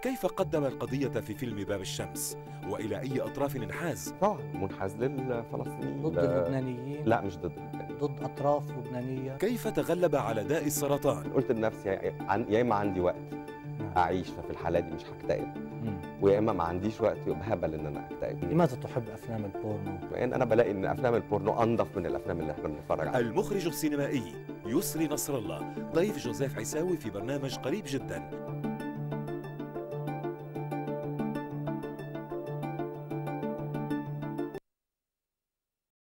كيف قدم القضية في فيلم باب الشمس وإلى أي أطراف انحاز طبعا منحاز للفلسطينيين ضد لا- اللبنانيين لا مش ضد اللبنانيين. ضد اطراف لبنانيه كيف تغلب على داء السرطان قلت لنفسي يا- عن- يا اما عندي وقت نعم. اعيش ففي الحاله دي مش هكتئب مم. ويا اما ما عنديش وقت يبقى هبل ان انا اكتئب لماذا تحب افلام البورنو لان انا بلاقي ان افلام البورنو انضف من الافلام اللي احنا بنتفرج عليها المخرج السينمائي يسري نصر الله ضيف جوزيف عيساوي في برنامج قريب جدا